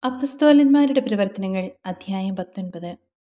അപ്പസ്തോലന്മാരുടെ പ്രവർത്തനങ്ങൾ അധ്യായം പത്തൊൻപത്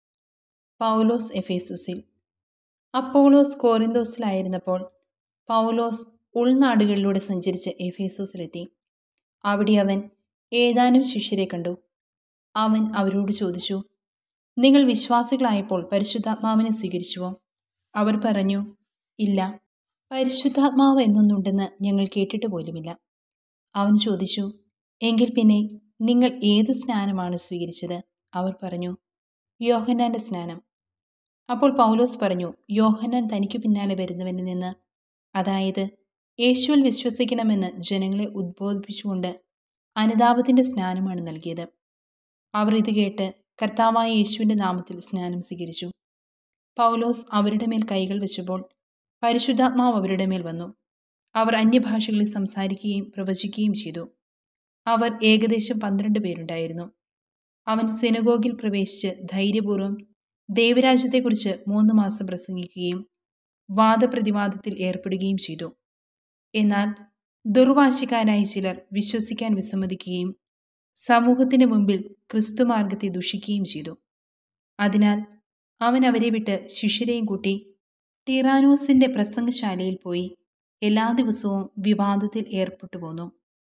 പൗലോസ് എഫേസുസിൽ അപ്പോളോസ് കോറിന്തോസിലായിരുന്നപ്പോൾ പൗലോസ് ഉൾനാടുകളിലൂടെ സഞ്ചരിച്ച് എഫേസോസിലെത്തി അവിടെ അവൻ ഏതാനും ശിഷ്യരെ കണ്ടു അവൻ അവരോട് ചോദിച്ചു നിങ്ങൾ വിശ്വാസികളായപ്പോൾ പരിശുദ്ധാത്മാവിനെ സ്വീകരിച്ചുവോ അവർ പറഞ്ഞു ഇല്ല പരിശുദ്ധാത്മാവ് എന്നൊന്നുണ്ടെന്ന് ഞങ്ങൾ കേട്ടിട്ട് പോലുമില്ല അവൻ ചോദിച്ചു എങ്കിൽ പിന്നെ നിങ്ങൾ ഏത് സ്നാനമാണ് സ്വീകരിച്ചത് അവർ പറഞ്ഞു യോഹന്നാന്റെ സ്നാനം അപ്പോൾ പൗലോസ് പറഞ്ഞു യോഹന്നാൻ തനിക്ക് പിന്നാലെ വരുന്നവനിൽ നിന്ന് അതായത് യേശുവിൽ വിശ്വസിക്കണമെന്ന് ജനങ്ങളെ ഉദ്ബോധിപ്പിച്ചുകൊണ്ട് അനുതാപത്തിന്റെ സ്നാനമാണ് നൽകിയത് അവർ ഇത് കേട്ട് കർത്താവായ യേശുവിന്റെ നാമത്തിൽ സ്നാനം സ്വീകരിച്ചു പൗലോസ് അവരുടെ മേൽ കൈകൾ വെച്ചപ്പോൾ പരിശുദ്ധാത്മാവ് അവരുടെ മേൽ വന്നു അവർ അന്യഭാഷകളിൽ സംസാരിക്കുകയും പ്രവചിക്കുകയും ചെയ്തു അവർ ഏകദേശം പന്ത്രണ്ട് പേരുണ്ടായിരുന്നു അവൻ സെനഗോഗിൽ പ്രവേശിച്ച് ധൈര്യപൂർവ്വം ദൈവരാജ്യത്തെക്കുറിച്ച് മൂന്ന് മാസം പ്രസംഗിക്കുകയും വാദപ്രതിവാദത്തിൽ ഏർപ്പെടുകയും ചെയ്തു എന്നാൽ ദുർവാശിക്കാരായ ചിലർ വിശ്വസിക്കാൻ വിസമ്മതിക്കുകയും സമൂഹത്തിന് മുമ്പിൽ ക്രിസ്തുമാർഗത്തെ ദുഷിക്കുകയും ചെയ്തു അതിനാൽ അവൻ അവരെ വിട്ട് ശിഷ്യരെയും കൂട്ടി ടിറാനോസിന്റെ പ്രസംഗശാലയിൽ പോയി എല്ലാ ദിവസവും വിവാദത്തിൽ ഏർപ്പെട്ടു പോന്നു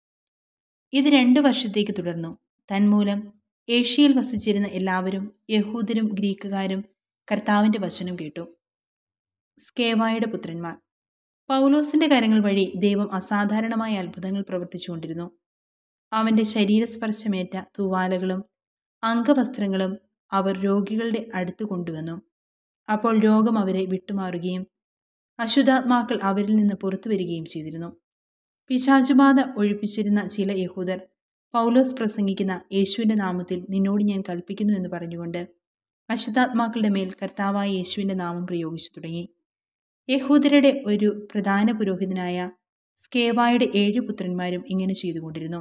ഇത് രണ്ടു വർഷത്തേക്ക് തുടർന്നു തന്മൂലം ഏഷ്യയിൽ വസിച്ചിരുന്ന എല്ലാവരും യഹൂദരും ഗ്രീക്കുകാരും കർത്താവിന്റെ വചനം കേട്ടു സ്കേവായുടെ പുത്രന്മാർ പൗലോസിന്റെ കരങ്ങൾ വഴി ദൈവം അസാധാരണമായ അത്ഭുതങ്ങൾ പ്രവർത്തിച്ചുകൊണ്ടിരുന്നു അവന്റെ ശരീരസ്പർശമേറ്റ തൂവാലകളും അംഗവസ്ത്രങ്ങളും അവർ രോഗികളുടെ അടുത്ത് കൊണ്ടുവന്നു അപ്പോൾ രോഗം അവരെ വിട്ടുമാറുകയും അശുദ്ധാത്മാക്കൾ അവരിൽ നിന്ന് പുറത്തു വരികയും ചെയ്തിരുന്നു പിശാചുബാധ ഒഴിപ്പിച്ചിരുന്ന ചില യഹൂദർ പൗലോസ് പ്രസംഗിക്കുന്ന യേശുവിൻ്റെ നാമത്തിൽ നിന്നോട് ഞാൻ കൽപ്പിക്കുന്നു എന്ന് പറഞ്ഞുകൊണ്ട് അശുദ്ധാത്മാക്കളുടെ മേൽ കർത്താവായ യേശുവിൻ്റെ നാമം പ്രയോഗിച്ചു തുടങ്ങി യഹൂദരുടെ ഒരു പ്രധാന പുരോഹിതനായ സ്കേവായുടെ ഏഴ് പുത്രന്മാരും ഇങ്ങനെ ചെയ്തുകൊണ്ടിരുന്നു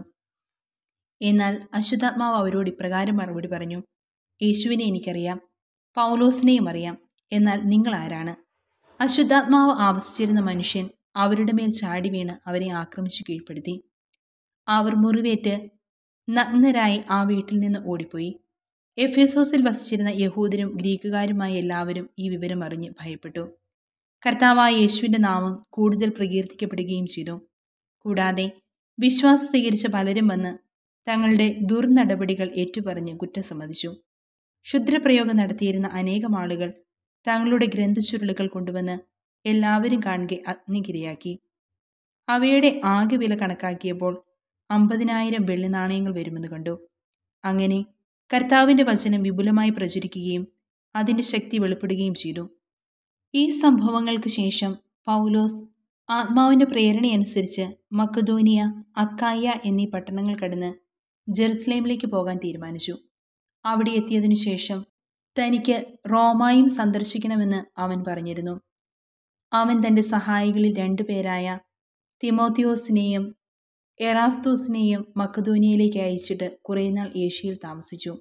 എന്നാൽ അശുദ്ധാത്മാവ് അവരോട് ഇപ്രകാരം മറുപടി പറഞ്ഞു യേശുവിനെ എനിക്കറിയാം പൗലോസിനെയും അറിയാം എന്നാൽ നിങ്ങൾ ആരാണ് അശുദ്ധാത്മാവ് ആവസിച്ചിരുന്ന മനുഷ്യൻ അവരുടെ മേൽ ചാടി വീണ് അവരെ ആക്രമിച്ചു കീഴ്പ്പെടുത്തി അവർ മുറിവേറ്റ് നഗ്നരായി ആ വീട്ടിൽ നിന്ന് ഓടിപ്പോയി എഫേസോസിൽ വസിച്ചിരുന്ന യഹൂദരും ഗ്രീക്കുകാരുമായ എല്ലാവരും ഈ വിവരം അറിഞ്ഞ് ഭയപ്പെട്ടു കർത്താവായ യേശുവിൻ്റെ നാമം കൂടുതൽ പ്രകീർത്തിക്കപ്പെടുകയും ചെയ്തു കൂടാതെ വിശ്വാസം സ്വീകരിച്ച പലരും വന്ന് തങ്ങളുടെ ദുർനടപടികൾ ഏറ്റുപറഞ്ഞ് കുറ്റം സമ്മതിച്ചു ക്ഷുദ്രപ്രയോഗം നടത്തിയിരുന്ന അനേകം ആളുകൾ തങ്ങളുടെ ഗ്രന്ഥചുരുളുകൾ കൊണ്ടുവന്ന് എല്ലാവരും കാണുക അഗ്നികിരയാക്കി അവയുടെ ആകെ വില കണക്കാക്കിയപ്പോൾ അമ്പതിനായിരം വെള്ളി നാണയങ്ങൾ വരുമെന്ന് കണ്ടു അങ്ങനെ കർത്താവിൻ്റെ വചനം വിപുലമായി പ്രചരിക്കുകയും അതിൻ്റെ ശക്തി വെളിപ്പെടുകയും ചെയ്തു ഈ സംഭവങ്ങൾക്ക് ശേഷം പൗലോസ് ആത്മാവിൻ്റെ പ്രേരണയനുസരിച്ച് മക്കദോനിയ അക്കായ എന്നീ പട്ടണങ്ങൾ കടന്ന് ജെറുസലേമിലേക്ക് പോകാൻ തീരുമാനിച്ചു അവിടെ എത്തിയതിനു ശേഷം തനിക്ക് റോമായും സന്ദർശിക്കണമെന്ന് അവൻ പറഞ്ഞിരുന്നു അവൻ തൻ്റെ സഹായികളിൽ രണ്ടുപേരായ തിമോത്തിയോസിനെയും എറാസ്തോസിനെയും മക്കധോനിയയിലേക്ക് അയച്ചിട്ട് കുറേ നാൾ ഏഷ്യയിൽ താമസിച്ചു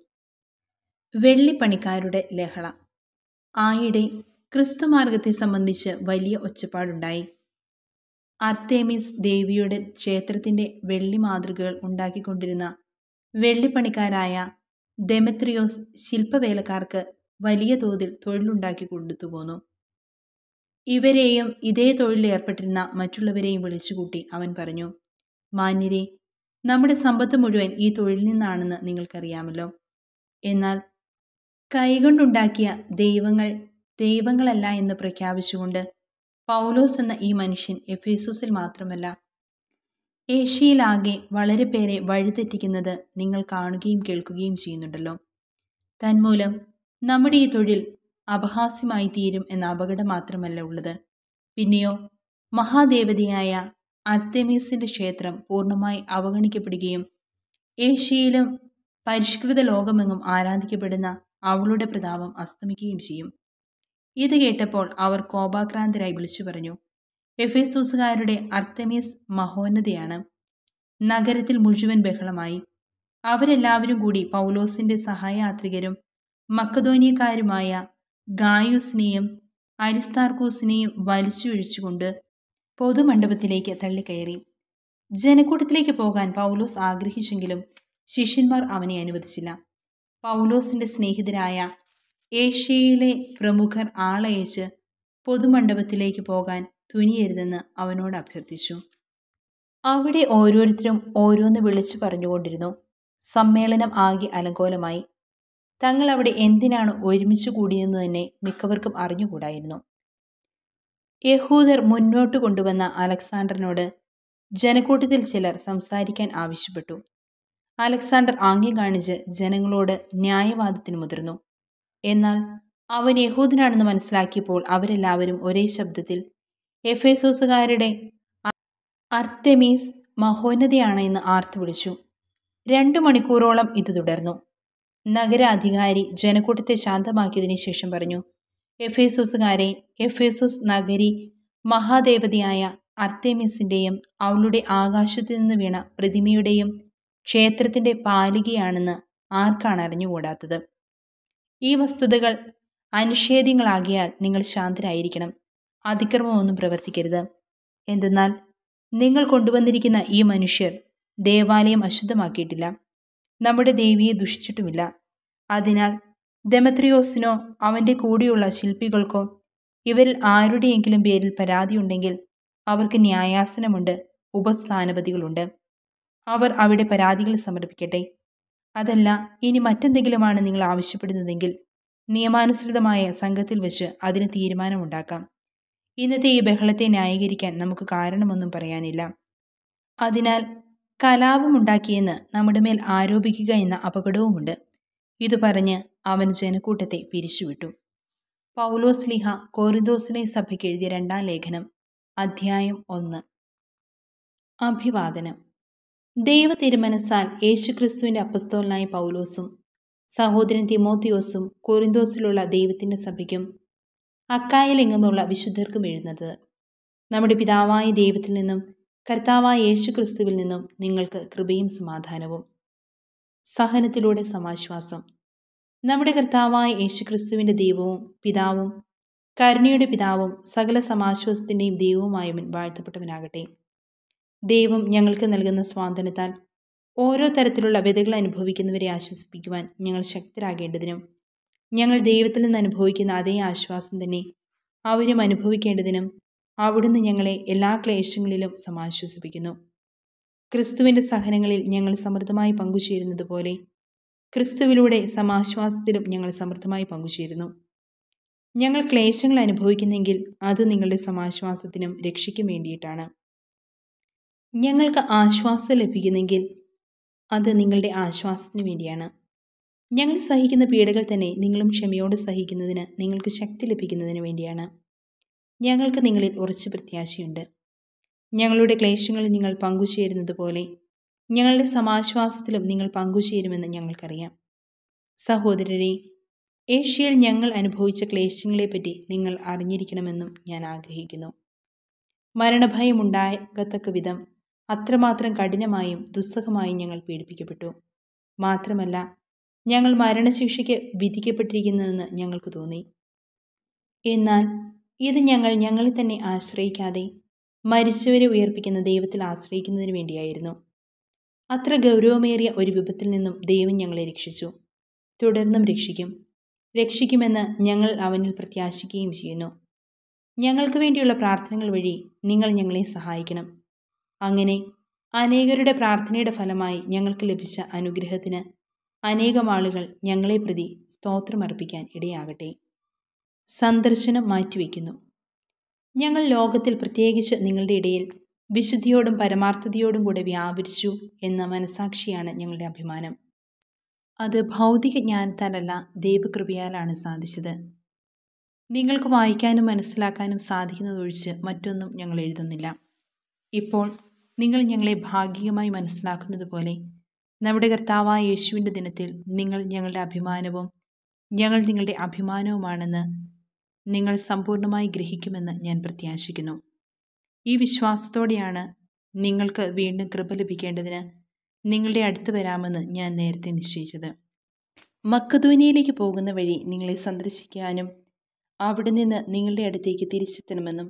വെള്ളിപ്പണിക്കാരുടെ ലഹള ആയിടെ ക്രിസ്തുമാർഗത്തെ സംബന്ധിച്ച് വലിയ ഒച്ചപ്പാടുണ്ടായി അർത്തേമിസ് ദേവിയുടെ ക്ഷേത്രത്തിൻ്റെ വെള്ളി മാതൃകകൾ ഉണ്ടാക്കിക്കൊണ്ടിരുന്ന വെള്ളിപ്പണിക്കാരായ ഡെമെത്രിയോസ് ശില്പവേലക്കാർക്ക് വലിയ തോതിൽ തൊഴിലുണ്ടാക്കി കൊണ്ടുപോന്നു ഇവരെയും ഇതേ തൊഴിലിൽ ഏർപ്പെട്ടിരുന്ന മറ്റുള്ളവരെയും വിളിച്ചുകൂട്ടി അവൻ പറഞ്ഞു മാന്യരെ നമ്മുടെ സമ്പത്ത് മുഴുവൻ ഈ തൊഴിലിൽ നിന്നാണെന്ന് നിങ്ങൾക്കറിയാമല്ലോ എന്നാൽ കൈകൊണ്ടുണ്ടാക്കിയ ദൈവങ്ങൾ ദൈവങ്ങളല്ല എന്ന് പ്രഖ്യാപിച്ചുകൊണ്ട് പൗലോസ് എന്ന ഈ മനുഷ്യൻ എഫേസൂസിൽ മാത്രമല്ല ഏഷ്യയിലാകെ വളരെ പേരെ വഴിതെറ്റിക്കുന്നത് നിങ്ങൾ കാണുകയും കേൾക്കുകയും ചെയ്യുന്നുണ്ടല്ലോ തന്മൂലം നമ്മുടെ ഈ തൊഴിൽ അപഹാസ്യമായി തീരും എന്ന അപകടം മാത്രമല്ല ഉള്ളത് പിന്നെയോ മഹാദേവതയായ അർത്തേമീസിന്റെ ക്ഷേത്രം പൂർണ്ണമായി അവഗണിക്കപ്പെടുകയും ഏഷ്യയിലും പരിഷ്കൃത ലോകമെങ്ങും ആരാധിക്കപ്പെടുന്ന അവളുടെ പ്രതാപം അസ്തമിക്കുകയും ചെയ്യും ഇത് കേട്ടപ്പോൾ അവർ കോപാക്രാന്തരായി വിളിച്ചു പറഞ്ഞു എഫേസൂസുകാരുടെ അർത്തമീസ് മഹോന്നതയാണ് നഗരത്തിൽ മുഴുവൻ ബഹളമായി അവരെല്ലാവരും കൂടി പൗലോസിന്റെ സഹയാത്രികരും മക്കതോനിയക്കാരുമായ ഗായുസിനെയും അരിസ്താർക്കൂസിനെയും വലിച്ചു ഇഴിച്ചുകൊണ്ട് പൊതുമണ്ഡപത്തിലേക്ക് തള്ളിക്കയറി ജനക്കൂട്ടത്തിലേക്ക് പോകാൻ പൗലോസ് ആഗ്രഹിച്ചെങ്കിലും ശിഷ്യന്മാർ അവനെ അനുവദിച്ചില്ല പൗലോസിന്റെ സ്നേഹിതരായ ഏഷ്യയിലെ പ്രമുഖർ ആളയച്ച് പൊതുമണ്ഡപത്തിലേക്ക് പോകാൻ തുനിയരുതെന്ന് അവനോട് അഭ്യർത്ഥിച്ചു അവിടെ ഓരോരുത്തരും ഓരോന്ന് വിളിച്ചു പറഞ്ഞുകൊണ്ടിരുന്നു സമ്മേളനം ആകെ അലങ്കോലമായി തങ്ങൾ അവിടെ എന്തിനാണ് ഒരുമിച്ച് കൂടിയെന്ന് തന്നെ മിക്കവർക്കും അറിഞ്ഞുകൂടായിരുന്നു യഹൂദർ മുന്നോട്ട് കൊണ്ടുവന്ന അലക്സാണ്ടറിനോട് ജനക്കൂട്ടത്തിൽ ചിലർ സംസാരിക്കാൻ ആവശ്യപ്പെട്ടു അലക്സാണ്ടർ ആംഗ്യം കാണിച്ച് ജനങ്ങളോട് ന്യായവാദത്തിന് മുതിർന്നു എന്നാൽ അവൻ യഹൂദനാണെന്ന് മനസ്സിലാക്കിയപ്പോൾ അവരെല്ലാവരും ഒരേ ശബ്ദത്തിൽ എഫേസോസുകാരുടെ അർത്തമീസ് മഹോന്നതയാണ് എന്ന് ആർത്തു വിളിച്ചു രണ്ടു മണിക്കൂറോളം ഇത് തുടർന്നു നഗരാധികാരി ജനക്കൂട്ടത്തെ ശാന്തമാക്കിയതിനു ശേഷം പറഞ്ഞു എഫേസോസുകാരെ എഫേസോസ് നഗരി മഹാദേവതയായ അർത്തേമിസിൻ്റെയും അവളുടെ ആകാശത്തു നിന്ന് വീണ പ്രതിമയുടെയും ക്ഷേത്രത്തിൻ്റെ പാലികയാണെന്ന് ആർക്കാണ് അറിഞ്ഞുകൂടാത്തത് ഈ വസ്തുതകൾ അനിഷേധ്യങ്ങളാകിയാൽ നിങ്ങൾ ശാന്തരായിരിക്കണം അതിക്രമമൊന്നും പ്രവർത്തിക്കരുത് എന്തെന്നാൽ നിങ്ങൾ കൊണ്ടുവന്നിരിക്കുന്ന ഈ മനുഷ്യർ ദേവാലയം അശുദ്ധമാക്കിയിട്ടില്ല നമ്മുടെ ദേവിയെ ദുഷിച്ചിട്ടുമില്ല അതിനാൽ ദെമത്രിയോസിനോ അവൻ്റെ കൂടെയുള്ള ശില്പികൾക്കോ ഇവരിൽ ആരുടെയെങ്കിലും പേരിൽ പരാതിയുണ്ടെങ്കിൽ അവർക്ക് ന്യായാസനമുണ്ട് ഉപസ്ഥാനപതികളുണ്ട് അവർ അവിടെ പരാതികൾ സമർപ്പിക്കട്ടെ അതല്ല ഇനി മറ്റെന്തെങ്കിലുമാണ് നിങ്ങൾ ആവശ്യപ്പെടുന്നതെങ്കിൽ നിയമാനുസൃതമായ സംഘത്തിൽ വെച്ച് അതിന് തീരുമാനമുണ്ടാക്കാം ഇന്നത്തെ ഈ ബഹളത്തെ ന്യായീകരിക്കാൻ നമുക്ക് കാരണമൊന്നും പറയാനില്ല അതിനാൽ കലാപമുണ്ടാക്കിയെന്ന് നമ്മുടെ മേൽ ആരോപിക്കുക എന്ന അപകടവുമുണ്ട് ഇത് പറഞ്ഞ് അവൻ ജനക്കൂട്ടത്തെ പിരിച്ചുവിട്ടു പൗലോസ് ലിഹ കോറിന്തോസിലെ സഭയ്ക്ക് എഴുതിയ രണ്ടാം ലേഖനം അധ്യായം ഒന്ന് അഭിവാദനം ദൈവ തിരുമനസാൽ യേശുക്രിസ്തുവിൻ്റെ അപ്പസ്തോലനായ പൗലോസും സഹോദരൻ തിമോത്തിയോസും കോറിന്തോസിലുള്ള ദൈവത്തിൻ്റെ സഭയ്ക്കും അക്കായലെങ്ങുമുള്ള വിശുദ്ധർക്കും എഴുതുന്നത് നമ്മുടെ പിതാവായ ദൈവത്തിൽ നിന്നും കർത്താവായ യേശുക്രിസ്തുവിൽ നിന്നും നിങ്ങൾക്ക് കൃപയും സമാധാനവും സഹനത്തിലൂടെ സമാശ്വാസം നമ്മുടെ കർത്താവായ യേശുക്രിസ്തുവിൻ്റെ ദൈവവും പിതാവും കരുണയുടെ പിതാവും സകല സമാശ്വാസത്തിൻ്റെയും ദൈവവുമായവൻ വാഴ്ത്തപ്പെട്ടവനാകട്ടെ ദൈവം ഞങ്ങൾക്ക് നൽകുന്ന സ്വാതന്ത്ര്യത്താൽ ഓരോ തരത്തിലുള്ള വ്യതകൾ അനുഭവിക്കുന്നവരെ ആശ്വസിപ്പിക്കുവാൻ ഞങ്ങൾ ശക്തരാകേണ്ടതിനും ഞങ്ങൾ ദൈവത്തിൽ നിന്ന് അനുഭവിക്കുന്ന അതേ ആശ്വാസം തന്നെ അവരും അനുഭവിക്കേണ്ടതിനും അവിടുന്ന് ഞങ്ങളെ എല്ലാ ക്ലേശങ്ങളിലും സമാശ്വസിപ്പിക്കുന്നു ക്രിസ്തുവിൻ്റെ സഹനങ്ങളിൽ ഞങ്ങൾ സമൃദ്ധമായി പങ്കുചേരുന്നത് പോലെ ക്രിസ്തുവിലൂടെ സമാശ്വാസത്തിലും ഞങ്ങൾ സമൃദ്ധമായി പങ്കുചേരുന്നു ഞങ്ങൾ ക്ലേശങ്ങൾ അനുഭവിക്കുന്നെങ്കിൽ അത് നിങ്ങളുടെ സമാശ്വാസത്തിനും രക്ഷയ്ക്കും വേണ്ടിയിട്ടാണ് ഞങ്ങൾക്ക് ആശ്വാസം ലഭിക്കുന്നെങ്കിൽ അത് നിങ്ങളുടെ ആശ്വാസത്തിന് വേണ്ടിയാണ് ഞങ്ങൾ സഹിക്കുന്ന പീഡകൾ തന്നെ നിങ്ങളും ക്ഷമയോടെ സഹിക്കുന്നതിന് നിങ്ങൾക്ക് ശക്തി ലഭിക്കുന്നതിന് വേണ്ടിയാണ് ഞങ്ങൾക്ക് നിങ്ങളിൽ ഉറച്ച പ്രത്യാശയുണ്ട് ഞങ്ങളുടെ ക്ലേശങ്ങളിൽ നിങ്ങൾ പങ്കുചേരുന്നത് പോലെ ഞങ്ങളുടെ സമാശ്വാസത്തിലും നിങ്ങൾ പങ്കുചേരുമെന്ന് ഞങ്ങൾക്കറിയാം സഹോദരരെ ഏഷ്യയിൽ ഞങ്ങൾ അനുഭവിച്ച ക്ലേശങ്ങളെപ്പറ്റി നിങ്ങൾ അറിഞ്ഞിരിക്കണമെന്നും ഞാൻ ആഗ്രഹിക്കുന്നു മരണഭയമുണ്ടാകത്തക്ക വിധം അത്രമാത്രം കഠിനമായും ദുസ്സഹമായും ഞങ്ങൾ പീഡിപ്പിക്കപ്പെട്ടു മാത്രമല്ല ഞങ്ങൾ മരണശിക്ഷയ്ക്ക് വിധിക്കപ്പെട്ടിരിക്കുന്നുവെന്ന് ഞങ്ങൾക്ക് തോന്നി എന്നാൽ ഇത് ഞങ്ങൾ ഞങ്ങളെ തന്നെ ആശ്രയിക്കാതെ മരിച്ചവരെ ഉയർപ്പിക്കുന്ന ദൈവത്തിൽ ആശ്രയിക്കുന്നതിന് വേണ്ടിയായിരുന്നു അത്ര ഗൗരവമേറിയ ഒരു വിപത്തിൽ നിന്നും ദൈവം ഞങ്ങളെ രക്ഷിച്ചു തുടർന്നും രക്ഷിക്കും രക്ഷിക്കുമെന്ന് ഞങ്ങൾ അവനിൽ പ്രത്യാശിക്കുകയും ചെയ്യുന്നു ഞങ്ങൾക്ക് വേണ്ടിയുള്ള പ്രാർത്ഥനകൾ വഴി നിങ്ങൾ ഞങ്ങളെ സഹായിക്കണം അങ്ങനെ അനേകരുടെ പ്രാർത്ഥനയുടെ ഫലമായി ഞങ്ങൾക്ക് ലഭിച്ച അനുഗ്രഹത്തിന് അനേകം ആളുകൾ ഞങ്ങളെ പ്രതി സ്തോത്രമർപ്പിക്കാൻ ഇടയാകട്ടെ സന്ദർശനം മാറ്റിവെക്കുന്നു ഞങ്ങൾ ലോകത്തിൽ പ്രത്യേകിച്ച് നിങ്ങളുടെ ഇടയിൽ വിശുദ്ധിയോടും പരമാർത്ഥതയോടും കൂടെ വ്യാപരിച്ചു എന്ന മനസാക്ഷിയാണ് ഞങ്ങളുടെ അഭിമാനം അത് ഭൗതിക ജ്ഞാനത്താലല്ല ദൈവകൃപയാലാണ് സാധിച്ചത് നിങ്ങൾക്ക് വായിക്കാനും മനസ്സിലാക്കാനും സാധിക്കുന്നതൊഴിച്ച് മറ്റൊന്നും ഞങ്ങൾ എഴുതുന്നില്ല ഇപ്പോൾ നിങ്ങൾ ഞങ്ങളെ ഭാഗികമായി മനസ്സിലാക്കുന്നത് പോലെ നമ്മുടെ കർത്താവായ യേശുവിൻ്റെ ദിനത്തിൽ നിങ്ങൾ ഞങ്ങളുടെ അഭിമാനവും ഞങ്ങൾ നിങ്ങളുടെ അഭിമാനവുമാണെന്ന് നിങ്ങൾ സമ്പൂർണ്ണമായി ഗ്രഹിക്കുമെന്ന് ഞാൻ പ്രത്യാശിക്കുന്നു ഈ വിശ്വാസത്തോടെയാണ് നിങ്ങൾക്ക് വീണ്ടും കൃപ ലഭിക്കേണ്ടതിന് നിങ്ങളുടെ അടുത്ത് വരാമെന്ന് ഞാൻ നേരത്തെ നിശ്ചയിച്ചത് മക്കധോനിയിലേക്ക് പോകുന്ന വഴി നിങ്ങളെ സന്ദർശിക്കാനും അവിടെ നിന്ന് നിങ്ങളുടെ അടുത്തേക്ക് തിരിച്ചെത്തണമെന്നും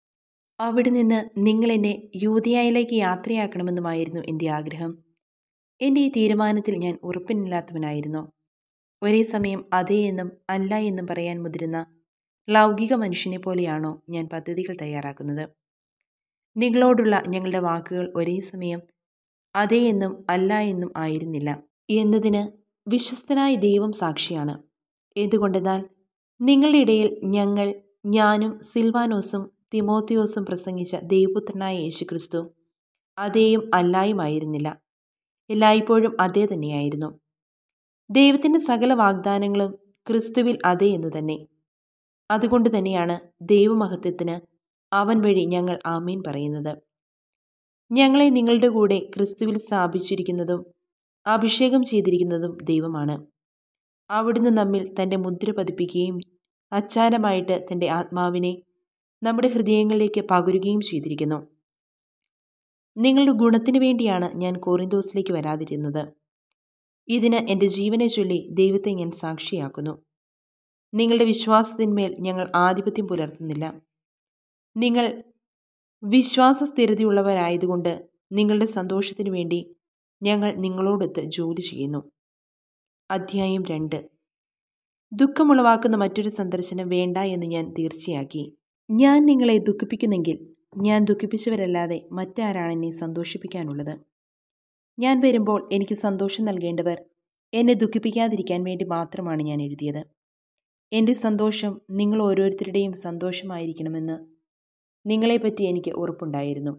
അവിടെ നിന്ന് നിങ്ങൾ എന്നെ യൂതിയായിലേക്ക് യാത്രയാക്കണമെന്നുമായിരുന്നു എൻ്റെ ആഗ്രഹം എൻ്റെ ഈ തീരുമാനത്തിൽ ഞാൻ ഉറപ്പിനില്ലാത്തവനായിരുന്നു ഒരേ സമയം അതേ എന്നും അല്ല എന്നും പറയാൻ മുതിരുന്ന ലൗകിക മനുഷ്യനെ പോലെയാണോ ഞാൻ പദ്ധതികൾ തയ്യാറാക്കുന്നത് നിങ്ങളോടുള്ള ഞങ്ങളുടെ വാക്കുകൾ ഒരേ സമയം അതേ എന്നും അല്ല എന്നും ആയിരുന്നില്ല എന്നതിന് വിശ്വസ്തനായ ദൈവം സാക്ഷിയാണ് എന്തുകൊണ്ടെന്നാൽ നിങ്ങളുടെ ഇടയിൽ ഞങ്ങൾ ഞാനും സിൽവാനോസും തിമോത്തിയോസും പ്രസംഗിച്ച ദൈവപുത്രനായ യേശുക്രിസ്തു അതേയും അല്ലായുമായിരുന്നില്ല എല്ലായ്പ്പോഴും അതേ തന്നെയായിരുന്നു ദൈവത്തിൻ്റെ സകല വാഗ്ദാനങ്ങളും ക്രിസ്തുവിൽ അതേ എന്ന് തന്നെ അതുകൊണ്ട് തന്നെയാണ് ദൈവമഹത്വത്തിന് അവൻ വഴി ഞങ്ങൾ ആമീൻ പറയുന്നത് ഞങ്ങളെ നിങ്ങളുടെ കൂടെ ക്രിസ്തുവിൽ സ്ഥാപിച്ചിരിക്കുന്നതും അഭിഷേകം ചെയ്തിരിക്കുന്നതും ദൈവമാണ് അവിടുന്ന് നമ്മിൽ തൻ്റെ മുദ്ര പതിപ്പിക്കുകയും അച്ചാരമായിട്ട് തൻ്റെ ആത്മാവിനെ നമ്മുടെ ഹൃദയങ്ങളിലേക്ക് പകരുകയും ചെയ്തിരിക്കുന്നു നിങ്ങളുടെ ഗുണത്തിന് വേണ്ടിയാണ് ഞാൻ കോറിന്തോസിലേക്ക് വരാതിരുന്നത് ഇതിന് എൻ്റെ ജീവനെ ചൊല്ലി ദൈവത്തെ ഞാൻ സാക്ഷിയാക്കുന്നു നിങ്ങളുടെ വിശ്വാസത്തിന്മേൽ ഞങ്ങൾ ആധിപത്യം പുലർത്തുന്നില്ല നിങ്ങൾ വിശ്വാസ സ്ഥിരതയുള്ളവരായതുകൊണ്ട് നിങ്ങളുടെ സന്തോഷത്തിനു വേണ്ടി ഞങ്ങൾ നിങ്ങളോടൊത്ത് ജോലി ചെയ്യുന്നു അധ്യായം രണ്ട് ദുഃഖമുളവാക്കുന്ന മറ്റൊരു സന്ദർശനം വേണ്ട എന്ന് ഞാൻ തീർച്ചയാക്കി ഞാൻ നിങ്ങളെ ദുഃഖിപ്പിക്കുന്നെങ്കിൽ ഞാൻ ദുഃഖിപ്പിച്ചവരല്ലാതെ മറ്റാരാണ് എന്നെ സന്തോഷിപ്പിക്കാനുള്ളത് ഞാൻ വരുമ്പോൾ എനിക്ക് സന്തോഷം നൽകേണ്ടവർ എന്നെ ദുഃഖിപ്പിക്കാതിരിക്കാൻ വേണ്ടി മാത്രമാണ് ഞാൻ എഴുതിയത് എൻ്റെ സന്തോഷം നിങ്ങൾ ഓരോരുത്തരുടെയും സന്തോഷമായിരിക്കണമെന്ന് നിങ്ങളെപ്പറ്റി എനിക്ക് ഉറപ്പുണ്ടായിരുന്നു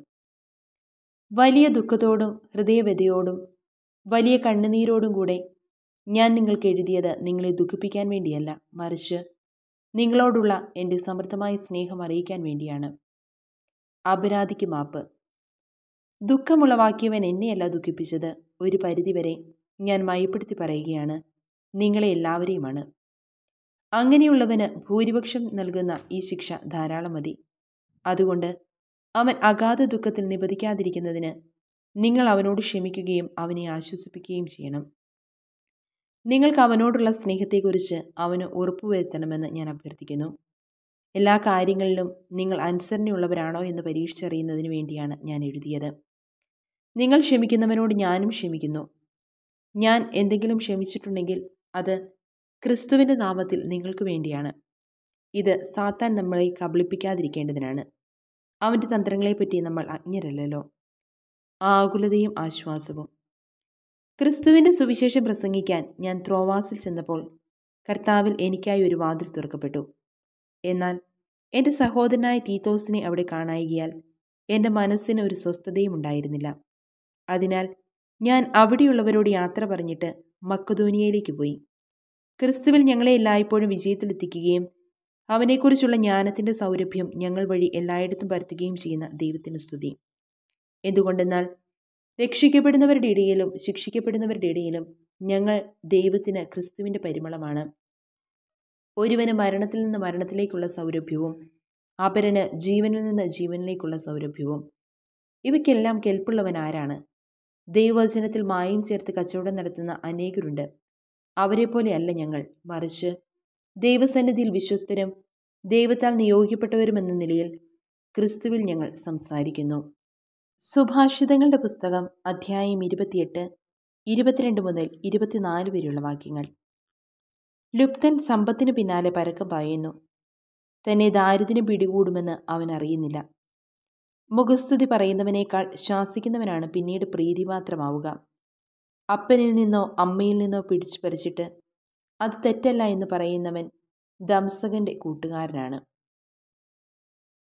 വലിയ ദുഃഖത്തോടും ഹൃദയവ്യതയോടും വലിയ കണ്ണുനീരോടും കൂടെ ഞാൻ നിങ്ങൾക്ക് എഴുതിയത് നിങ്ങളെ ദുഃഖിപ്പിക്കാൻ വേണ്ടിയല്ല മറിച്ച് നിങ്ങളോടുള്ള എൻ്റെ സമൃദ്ധമായ സ്നേഹം അറിയിക്കാൻ വേണ്ടിയാണ് അപരാധിക്ക് മാപ്പ് ദുഃഖമുളവാക്കിയവൻ എന്നെയല്ല ദുഃഖിപ്പിച്ചത് ഒരു പരിധിവരെ ഞാൻ മയപ്പെടുത്തി പറയുകയാണ് നിങ്ങളെ എല്ലാവരെയുമാണ് അങ്ങനെയുള്ളവന് ഭൂരിപക്ഷം നൽകുന്ന ഈ ശിക്ഷ ധാരാളം മതി അതുകൊണ്ട് അവൻ അഗാധ ദുഃഖത്തിൽ നിബദിക്കാതിരിക്കുന്നതിന് നിങ്ങൾ അവനോട് ക്ഷമിക്കുകയും അവനെ ആശ്വസിപ്പിക്കുകയും ചെയ്യണം നിങ്ങൾക്ക് അവനോടുള്ള സ്നേഹത്തെക്കുറിച്ച് അവന് ഉറപ്പുവരുത്തണമെന്ന് ഞാൻ അഭ്യർത്ഥിക്കുന്നു എല്ലാ കാര്യങ്ങളിലും നിങ്ങൾ അനുസരണയുള്ളവരാണോ എന്ന് പരീക്ഷിച്ചറിയുന്നതിന് വേണ്ടിയാണ് ഞാൻ എഴുതിയത് നിങ്ങൾ ക്ഷമിക്കുന്നവനോട് ഞാനും ക്ഷമിക്കുന്നു ഞാൻ എന്തെങ്കിലും ക്ഷമിച്ചിട്ടുണ്ടെങ്കിൽ അത് ക്രിസ്തുവിൻ്റെ നാമത്തിൽ നിങ്ങൾക്ക് വേണ്ടിയാണ് ഇത് സാത്താൻ നമ്മളെ കബളിപ്പിക്കാതിരിക്കേണ്ടതിനാണ് അവൻ്റെ തന്ത്രങ്ങളെപ്പറ്റി നമ്മൾ അജ്ഞരല്ലല്ലോ ആകുലതയും ആശ്വാസവും ക്രിസ്തുവിൻ്റെ സുവിശേഷം പ്രസംഗിക്കാൻ ഞാൻ ത്രോവാസിൽ ചെന്നപ്പോൾ കർത്താവിൽ എനിക്കായി ഒരു വാതിൽ തുറക്കപ്പെട്ടു എന്നാൽ എൻ്റെ സഹോദരനായ തീത്തോസിനെ അവിടെ കാണായികയാൽ എൻ്റെ മനസ്സിന് ഒരു സ്വസ്ഥതയും ഉണ്ടായിരുന്നില്ല അതിനാൽ ഞാൻ അവിടെയുള്ളവരോട് യാത്ര പറഞ്ഞിട്ട് മക്കധോനിയയിലേക്ക് പോയി ക്രിസ്തുവിൽ ഞങ്ങളെ എല്ലായ്പ്പോഴും വിജയത്തിലെത്തിക്കുകയും അവനെക്കുറിച്ചുള്ള ജ്ഞാനത്തിൻ്റെ സൗരഭ്യം ഞങ്ങൾ വഴി എല്ലായിടത്തും പരത്തുകയും ചെയ്യുന്ന ദൈവത്തിന് സ്തുതി എന്തുകൊണ്ടെന്നാൽ രക്ഷിക്കപ്പെടുന്നവരുടെ ഇടയിലും ശിക്ഷിക്കപ്പെടുന്നവരുടെ ഇടയിലും ഞങ്ങൾ ദൈവത്തിന് ക്രിസ്തുവിൻ്റെ പരിമളമാണ് ഒരുവന് മരണത്തിൽ നിന്ന് മരണത്തിലേക്കുള്ള സൗരഭ്യവും അപരന് ജീവനിൽ നിന്ന് ജീവനിലേക്കുള്ള സൗരഭ്യവും ഇവയ്ക്കെല്ലാം കെൽപ്പുള്ളവൻ ആരാണ് ദൈവവചനത്തിൽ മായം ചേർത്ത് കച്ചവടം നടത്തുന്ന അനേകരുണ്ട് അവരെപ്പോലെ അല്ല ഞങ്ങൾ മറിച്ച് ദൈവസന്നിധിയിൽ വിശ്വസ്തരും ദൈവത്താൽ നിയോഗിക്കപ്പെട്ടവരുമെന്ന നിലയിൽ ക്രിസ്തുവിൽ ഞങ്ങൾ സംസാരിക്കുന്നു സുഭാഷിതങ്ങളുടെ പുസ്തകം അധ്യായം ഇരുപത്തിയെട്ട് ഇരുപത്തിരണ്ട് മുതൽ ഇരുപത്തിനാല് വരെയുള്ള വാക്യങ്ങൾ ലുപ്തൻ സമ്പത്തിനു പിന്നാലെ പരക്കം പായുന്നു തന്നെ ദാരിദ്ര്യം പിടികൂടുമെന്ന് അവൻ അറിയുന്നില്ല മുഖസ്തുതി പറയുന്നവനേക്കാൾ ശാസിക്കുന്നവനാണ് പിന്നീട് പ്രീതിപാത്രമാവുക അപ്പനിൽ നിന്നോ അമ്മയിൽ നിന്നോ പിടിച്ചു പറിച്ചിട്ട് അത് തെറ്റല്ല എന്ന് പറയുന്നവൻ ദംസകന്റെ കൂട്ടുകാരനാണ്